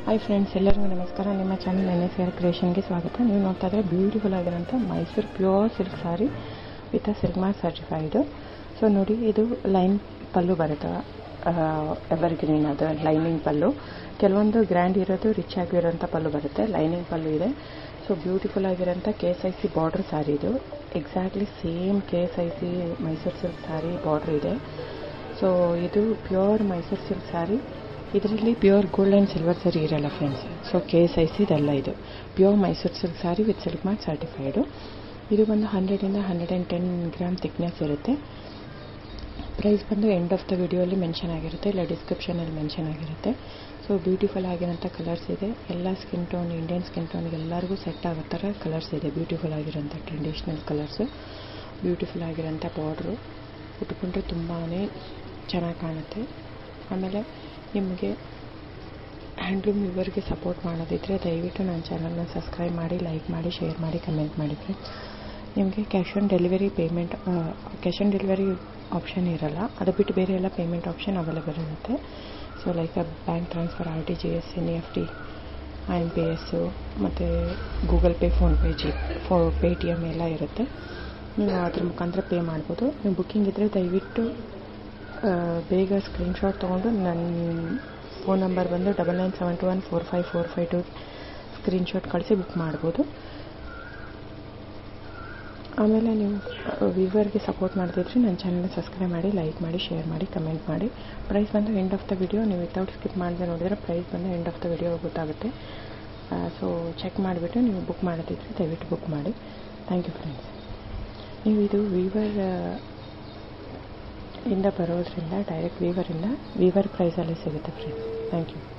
hi friends ಎಲ್ಲರಿಗೂ ನಮಸ್ಕಾರ ನಿಮ್ಮ ಚಾನಲ್ ಎನ್ ಎಸ್ ಆರ್ ಕ್ರಿಯೇಷನ್ಗೆ ಸ್ವಾಗತ ನೀವು ನೋಡ್ತಾ ಇದ್ರೆ ಬ್ಯೂಟಿಫುಲ್ ಆಗಿರೋಂಥ Mysore pure silk sari with silk mark certified so ನೋಡಿ ಇದು ಲೈನ್ ಪಲ್ಲು ಬರುತ್ತೆ ಎವರ್ ಗ್ರೀನ್ ಅದು ಲೈನಿಂಗ್ ಪಲ್ಲು ಕೆಲವೊಂದು ಗ್ರ್ಯಾಂಡ್ ಇರೋದು ರಿಚ್ ಆಗಿರೋಂಥ ಪಲ್ಲು ಬರುತ್ತೆ ಲೈನಿಂಗ್ ಪಲ್ಲು ಇದೆ ಸೊ ಬ್ಯೂಟಿಫುಲ್ ಆಗಿರೋಂಥ K S I C border sari ಇದು exactly same K S I C Mysore silk sari border ಇದೆ ಸೊ ಇದು ಪ್ಯೂರ್ ಮೈಸೂರು ಸಿಲ್ಕ್ ಸಾರಿ ಇದರಲ್ಲಿ ಪ್ಯೂರ್ ಗೋಲ್ಡ್ ಆ್ಯಂಡ್ ಸಿಲ್ವರ್ ಸರಿ ಇರಲ್ಲ friends so K S I ಸಿದಲ್ಲ ಇದು pure Mysore silk sari with silk mark certified ಇದು ಬಂದು ಹಂಡ್ರೆಡಿಂದ hundred and ten gram thickness ಇರುತ್ತೆ ಪ್ರೈಸ್ ಬಂದು ಎಂಡ್ ಆಫ್ ದ ವಿಡಿಯೋಲಿ ಮೆನ್ಷನ್ ಆಗಿರುತ್ತೆ ಇಲ್ಲ ಡಿಸ್ಕ್ರಿಪ್ಷನಲ್ಲಿ ಮೆನ್ಷನ್ ಆಗಿರುತ್ತೆ ಸೊ ಬ್ಯೂಟಿಫುಲ್ ಆಗಿರೋಂಥ ಕಲರ್ಸ್ ಇದೆ ಎಲ್ಲ ಸ್ಕಿನ್ ಟೋನ್ ಇಂಡಿಯನ್ ಸ್ಕಿನ್ ಟೋನ್ಗೆ ಎಲ್ಲರಿಗೂ ಸೆಟ್ ಆಗೋ ಥರ ಕಲರ್ಸ್ ಇದೆ ಬ್ಯೂಟಿಫುಲ್ ಆಗಿರೋಂಥ ಟ್ರೆಡಿಷ್ನಲ್ ಕಲರ್ಸು ಬ್ಯೂಟಿಫುಲ್ ಆಗಿರೋಂಥ ಬಾರ್ಡ್ರು ಉಟ್ಕೊಂಡ್ರೆ ತುಂಬಾ ಚೆನ್ನಾಗಿ ಕಾಣುತ್ತೆ ಆಮೇಲೆ ನಿಮಗೆ ಹ್ಯಾಂಡ್ಲೂಮ್ ಇವರಿಗೆ ಸಪೋರ್ಟ್ ಮಾಡೋದಿದ್ರೆ ದಯವಿಟ್ಟು ನನ್ನ ಚಾನಲ್ನ ಸಬ್ಸ್ಕ್ರೈಬ್ ಮಾಡಿ ಲೈಕ್ ಮಾಡಿ ಶೇರ್ ಮಾಡಿ ಕಮೆಂಟ್ ಮಾಡಿ ಫ್ರೆಂಡ್ಸ್ ನಿಮಗೆ cash on delivery payment cash on delivery option ಇರಲ್ಲ ಅದು ಬಿಟ್ಟು ಬೇರೆ ಎಲ್ಲ ಪೇಮೆಂಟ್ ಆಪ್ಷನ್ ಅವೈಲೇಬಲ್ ಇರುತ್ತೆ so like bank transfer R T G S N F T I M P S ಮತ್ತು ಗೂಗಲ್ ಪೇ ಫೋನ್ಪೇ ಜಿ ಫೋ Paytm ಎಲ್ಲ ಇರುತ್ತೆ ನೀವು ಅದ್ರ ಮುಖಾಂತರ ಪೇ ಮಾಡ್ಬೋದು ನೀವು ಬುಕ್ಕಿಂಗ್ ಇದ್ದರೆ ದಯವಿಟ್ಟು ಬೇಗ ಸ್ಕ್ರೀನ್ಶಾಟ್ ತೊಗೊಂಡು ನನ್ನ ಫೋನ್ ನಂಬರ್ ಬಂದು double nine seven two one four five four five two screenshot ಕಳಿಸಿ ಬುಕ್ ಮಾಡ್ಬೋದು ಆಮೇಲೆ ನೀವು ವಿವರ್ಗೆ ಸಪೋರ್ಟ್ ಮಾಡ್ತಿದ್ರೆ ನನ್ನ ಚಾನಲ್ನ ಸಬ್ಸ್ಕ್ರೈಬ್ ಮಾಡಿ ಲೈಕ್ ಮಾಡಿ ಶೇರ್ ಮಾಡಿ ಕಮೆಂಟ್ ಮಾಡಿ ಪ್ರೈಸ್ ಬಂದು ಎಂಡ್ ಆಫ್ ದ ವಿಡಿಯೋ ನೀವು ವಿತೌಟ್ ಸ್ಕಿಪ್ ಮಾಡದೆ ನೋಡಿದರೆ ಪ್ರೈಸ್ ಬಂದು ಎಂಡ್ ಆಫ್ ದ ವಿಡಿಯೋ ಗೊತ್ತಾಗುತ್ತೆ ಸೊ ಚೆಕ್ ಮಾಡಿಬಿಟ್ಟು ನೀವು ಬುಕ್ ಮಾಡೋದಿದ್ರೆ ದಯವಿಟ್ಟು ಬುಕ್ ಮಾಡಿ ಥ್ಯಾಂಕ್ ಯು ಫ್ರೆಂಡ್ಸ್ ನೀವು ಇದು ವೀವರ್ ಇಂದ ಬರೋದ್ರಿಂದ ಡೈರೆಕ್ಟ್ ವೀವರಿಂದ ವೀವರ್ ಪ್ರೈಸಲ್ಲಿ ಸಿಗುತ್ತೆ ಫ್ರೆಂಡ್ಸ್ ಥ್ಯಾಂಕ್ ಯು